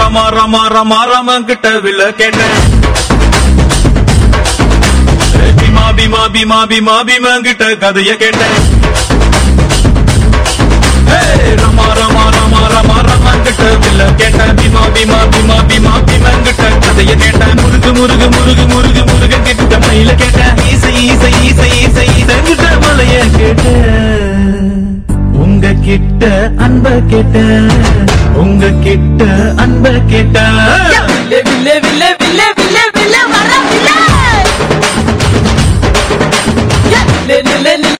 ரமா ரமா ரமா ரமன் கிட்ட வில்ல கேட்டேன் ஏ, பீமா பீமா பீமா பீமா பீமன் கிட்ட கதைய கேட்டேன் ஏ, ரமா ரமா ரமா ரமா ரமன் கிட்ட வில்ல கேட்டேன் பீமா பீமா பீமா பீமா பீமன் கிட்ட கதைய கேட்டேன் முருகு முருகு முருகு முருகு முருகன் கிட்ட மயில கேட்டேன் ஈசை ஈசை ஈசை ஈசை ஈசன் கிட்ட மலைய கேட்டேன் உங்க கிட்ட அன்ப கேட்ட உங்க கிட்ட அன்ப கேட்ட